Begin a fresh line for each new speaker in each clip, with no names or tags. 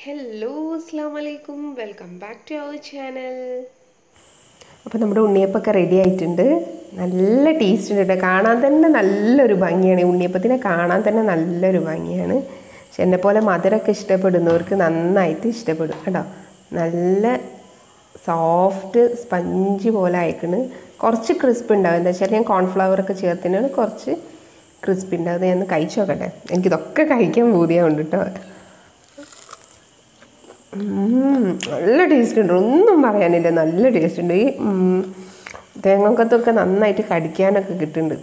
hello അസ്സാം വലൈക്കും welcome back to our channel
അപ്പോൾ നമ്മുടെ ഉണ്ണിയപ്പമൊക്കെ റെഡി ആയിട്ടുണ്ട് നല്ല ടേസ്റ്റ് ഉണ്ട് കേട്ടോ കാണാൻ തന്നെ നല്ലൊരു ഭംഗിയാണ് ഈ ഉണ്ണിയപ്പത്തിനെ കാണാൻ തന്നെ നല്ലൊരു ഭംഗിയാണ് പക്ഷെ എന്നെ പോലെ മധുരമൊക്കെ ഇഷ്ടപ്പെടുന്നവർക്ക് നന്നായിട്ട് ഇഷ്ടപ്പെടും കേട്ടോ നല്ല സോഫ്റ്റ് സ്പഞ്ച് പോലെ അയക്കണ് കുറച്ച് ക്രിസ്പ് ഉണ്ടാവും എന്താ വെച്ചാൽ ഞാൻ കോൺഫ്ലവർ ഒക്കെ ചേർത്തിനാണ് കുറച്ച് ക്രിസ്പ് ഉണ്ടാവും അത് ഞാൻ ഒന്ന് കഴിച്ചു നോക്കട്ടെ എനിക്കിതൊക്കെ കഴിക്കാൻ പൂതിയാവുണ്ട് കേട്ടോ ഉം, നല്ല ടേസ്റ്റ് ഉണ്ട് ഒന്നും പറയാനില്ല നല്ല ടേസ്റ്റ് ഉണ്ട് ഈ ഉം, തേങ്ങക്കത്തൊക്കെ നന്നായിട്ട് കടിക്കാനൊക്കെ കിട്ടുന്നുണ്ട്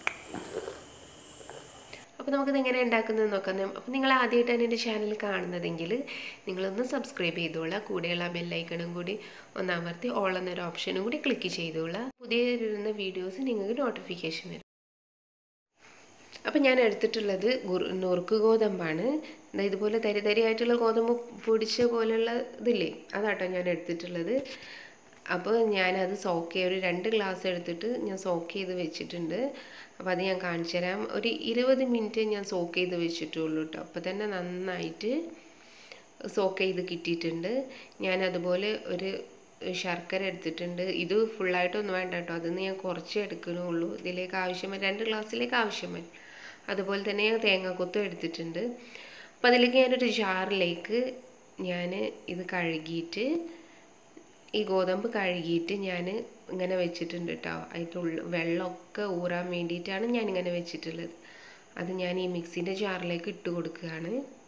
അപ്പോൾ നമുക്കിത് എങ്ങനെ ഉണ്ടാക്കുന്നത് നോക്കാം അപ്പോൾ നിങ്ങൾ ആദ്യമായിട്ടാണ് എൻ്റെ ചാനൽ കാണുന്നതെങ്കിൽ നിങ്ങളൊന്ന് സബ്സ്ക്രൈബ് ചെയ്തോളാം കൂടെയുള്ള ബെല്ലൈക്കണും കൂടി ഒന്ന് അമർത്തി ഓൾ എന്നൊരു ഓപ്ഷനും കൂടി ക്ലിക്ക് ചെയ്തോളാം പുതിയ വരുന്ന വീഡിയോസ് നിങ്ങൾക്ക് നോട്ടിഫിക്കേഷൻ വരും അപ്പം ഞാൻ എടുത്തിട്ടുള്ളത് ഗുർ നുറുക്ക് ഗോതമ്പാണ് ദാ ഇതുപോലെ തരി തരിയായിട്ടുള്ള ഗോതമ്പ് പൊടിച്ച പോലെയുള്ള ഇതില്ലേ അതാട്ടോ ഞാൻ എടുത്തിട്ടുള്ളത് അപ്പോൾ ഞാനത് സോക്ക് ചെയ്ത് ഒരു രണ്ട് ഗ്ലാസ് എടുത്തിട്ട് ഞാൻ സോക്ക് ചെയ്ത് വെച്ചിട്ടുണ്ട് അപ്പോൾ അത് ഞാൻ കാണിച്ചു തരാം ഒരു ഇരുപത് മിനിറ്റ് ഞാൻ സോക്ക് ചെയ്ത് വെച്ചിട്ടുള്ളൂ കേട്ടോ അപ്പോൾ തന്നെ നന്നായിട്ട് സോക്ക് ചെയ്ത് കിട്ടിയിട്ടുണ്ട് ഞാൻ അതുപോലെ ഒരു ശർക്കര എടുത്തിട്ടുണ്ട് ഇത് ഫുള്ളായിട്ടൊന്നും വേണ്ട കേട്ടോ അതിന്ന് ഞാൻ കുറച്ച് എടുക്കണുള്ളൂ ഇതിലേക്ക് ആവശ്യം രണ്ട് ഗ്ലാസ്സിലേക്ക് ആവശ്യം വരും അതുപോലെ തന്നെ ഞാൻ തേങ്ങാക്കൊത്തും എടുത്തിട്ടുണ്ട് അപ്പോൾ അതിലേക്ക് ഞാനൊരു ജാറിലേക്ക് ഞാൻ ഇത് കഴുകിയിട്ട് ഈ ഗോതമ്പ് കഴുകിയിട്ട് ഞാൻ ഇങ്ങനെ വെച്ചിട്ടുണ്ട് കേട്ടോ അതിൻ്റെ ഉള്ളിൽ വെള്ളമൊക്കെ ഊറാൻ വേണ്ടിയിട്ടാണ് ഞാൻ ഇങ്ങനെ വെച്ചിട്ടുള്ളത് അത് ഞാൻ ഈ മിക്സിൻ്റെ ജാറിലേക്ക് ഇട്ട് കൊടുക്കുകയാണ്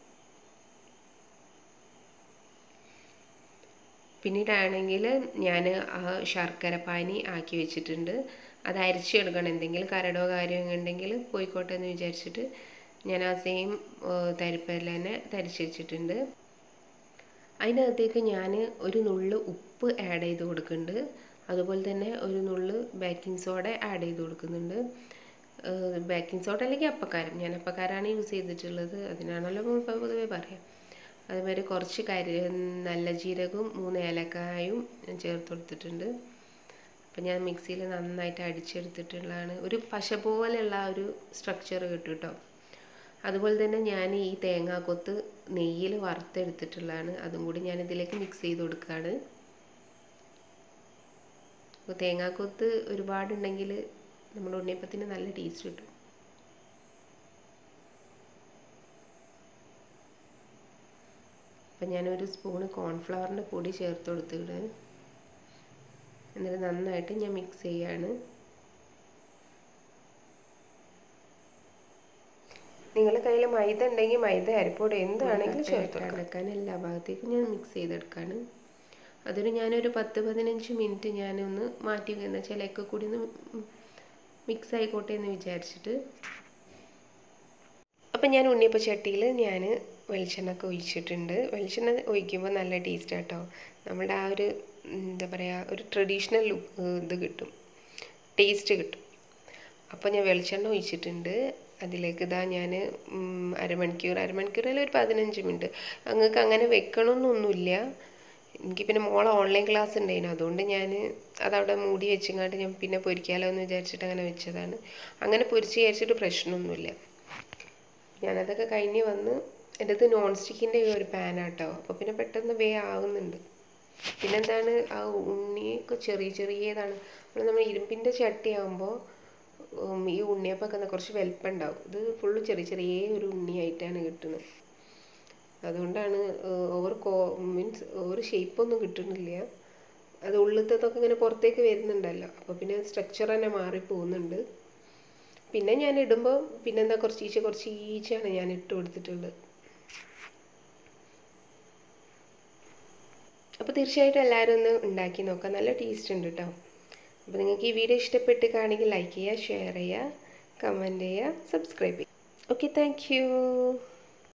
പിന്നീടാണെങ്കിൽ ഞാൻ ആ ശർക്കര പാനി ആക്കി വെച്ചിട്ടുണ്ട് അത് അരിച്ചെടുക്കണം എന്തെങ്കിലും കരടോ കാര്യമോ ഉണ്ടെങ്കിൽ പോയിക്കോട്ടെ എന്ന് വിചാരിച്ചിട്ട് ഞാൻ ആ സെയിം തരിപ്പല്ല തന്നെ തരിച്ച് വെച്ചിട്ടുണ്ട് അതിനകത്തേക്ക് ഞാൻ ഒരു നുള്ള് ഉപ്പ് ആഡ് ചെയ്ത് കൊടുക്കുന്നുണ്ട് അതുപോലെ തന്നെ ഒരു നുള്ള് ബേക്കിംഗ് സോഡ ആഡ് ചെയ്ത് കൊടുക്കുന്നുണ്ട് ബേക്കിംഗ് സോഡ അല്ലെങ്കിൽ അപ്പക്കാരം ഞാൻ അപ്പക്കാരാണ് യൂസ് ചെയ്തിട്ടുള്ളത് അതിനാണല്ലോ ഇപ്പോൾ പൊതുവേ പറയാം അതുമാതിരി കുറച്ച് കരി നല്ല ജീരകവും മൂന്ന് ഏലക്കായും ഞാൻ ചേർത്ത് കൊടുത്തിട്ടുണ്ട് അപ്പം ഞാൻ മിക്സിയിൽ നന്നായിട്ട് അടിച്ചെടുത്തിട്ടുള്ളതാണ് ഒരു പശ പോലെയുള്ള ഒരു സ്ട്രക്ചർ കിട്ടും കേട്ടോ അതുപോലെ തന്നെ ഞാൻ ഈ തേങ്ങാക്കൊത്ത് നെയ്യിൽ വറുത്തെടുത്തിട്ടുള്ളതാണ് അതും കൂടി ഞാൻ ഇതിലേക്ക് മിക്സ് ചെയ്ത് കൊടുക്കുകയാണ് അപ്പോൾ തേങ്ങാക്കൊത്ത് ഒരുപാടുണ്ടെങ്കിൽ നമ്മുടെ ഉണ്ണിയപ്പത്തിന് നല്ല ടേസ്റ്റ് കിട്ടും അപ്പം ഞാനൊരു സ്പൂണ് കോൺഫ്ലവറിൻ്റെ പൊടി ചേർത്ത് കൊടുത്തിട്ട് എന്നിട്ട് നന്നായിട്ട് ഞാൻ മിക്സ് ചെയ്യാണ് നിങ്ങളുടെ കയ്യിൽ മൈദ ഉണ്ടെങ്കിൽ മൈദ അരിപ്പൊടി എന്താണെങ്കിലും ചേർത്ത് അടക്കാൻ എല്ലാ ഭാഗത്തേക്കും ഞാൻ മിക്സ് ചെയ്തെടുക്കാണ് അതൊരു ഞാനൊരു പത്ത് പതിനഞ്ച് മിനിറ്റ് ഞാനൊന്ന് മാറ്റി എന്ന് വെച്ചാൽ ഒക്കെ കൂടി ഒന്ന് മിക്സ് ആയിക്കോട്ടെ എന്ന് വിചാരിച്ചിട്ട് അപ്പം ഞാൻ ഉണ്ണിയപ്പ ചട്ടിയിൽ ഞാൻ വെളിച്ചെണ്ണ ഒക്കെ ഒഴിച്ചിട്ടുണ്ട് വെളിച്ചെണ്ണ ഒഴിക്കുമ്പോൾ നല്ല ടേസ്റ്റ് കേട്ടോ നമ്മുടെ ആ ഒരു എന്താ പറയുക ഒരു ട്രഡീഷണൽ ലുക്ക് ഇത് കിട്ടും ടേസ്റ്റ് കിട്ടും അപ്പോൾ ഞാൻ വെളിച്ചെണ്ണ ഒഴിച്ചിട്ടുണ്ട് അതിലേക്ക് ഇതാ ഞാൻ അരമണിക്കൂർ അരമണിക്കൂറിൽ ഒരു പതിനഞ്ച് മിനിറ്റ് നിങ്ങൾക്ക് അങ്ങനെ വെക്കണമെന്നൊന്നുമില്ല എനിക്ക് പിന്നെ മോളെ ഓൺലൈൻ ക്ലാസ് ഉണ്ടായിരുന്നു അതുകൊണ്ട് ഞാൻ അതവിടെ മൂടി വെച്ചങ്ങാണ്ട് ഞാൻ പിന്നെ പൊരിക്കാലോ എന്ന് വിചാരിച്ചിട്ട് അങ്ങനെ വെച്ചതാണ് അങ്ങനെ പൊരിച്ച് വിചാരിച്ചിട്ട് പ്രശ്നമൊന്നുമില്ല ഞാനതൊക്കെ കഴിഞ്ഞ് വന്ന് എൻ്റെ ഇത് നോൺ സ്റ്റിക്കിൻ്റെ ഒരു പാനാട്ടോ അപ്പോൾ പിന്നെ പെട്ടെന്ന് വേ ആവുന്നുണ്ട് പിന്നെന്താണ് ആ ഉണ്ണിയൊക്കെ ചെറിയ ചെറിയതാണ് അപ്പോൾ നമ്മൾ ഇരുമ്പിൻ്റെ ചട്ടിയാകുമ്പോൾ ഈ ഉണ്ണിയപ്പൊക്കെ കുറച്ച് വലിപ്പം ഉണ്ടാവും ഇത് ഫുള്ള് ചെറിയ ചെറിയ ഒരു ഉണ്ണിയായിട്ടാണ് കിട്ടുന്നത് അതുകൊണ്ടാണ് ഓവർ കോ മീൻസ് ഓവർ ഷേപ്പൊന്നും കിട്ടുന്നില്ല അത് ഉള്ളിലത്തതൊക്കെ ഇങ്ങനെ പുറത്തേക്ക് വരുന്നുണ്ടല്ലോ അപ്പോൾ പിന്നെ സ്ട്രക്ചർ തന്നെ മാറി പോകുന്നുണ്ട് പിന്നെ ഞാൻ ഇടുമ്പോൾ പിന്നെന്താ കുറച്ച് ഈച്ച കുറച്ച് ഈച്ചയാണ് ഞാൻ ഇട്ട് കൊടുത്തിട്ടുള്ളത് അപ്പോൾ തീർച്ചയായിട്ടും എല്ലാവരും ഒന്ന് ഉണ്ടാക്കി നോക്കാം നല്ല ടേസ്റ്റ് ഉണ്ട് കേട്ടോ അപ്പോൾ നിങ്ങൾക്ക് ഈ വീഡിയോ ഇഷ്ടപ്പെട്ട് കാണെങ്കിൽ ലൈക്ക് ചെയ്യുക ഷെയർ ചെയ്യുക കമൻറ്റ് ചെയ്യുക സബ്സ്ക്രൈബ് ചെയ്യുക ഓക്കെ താങ്ക്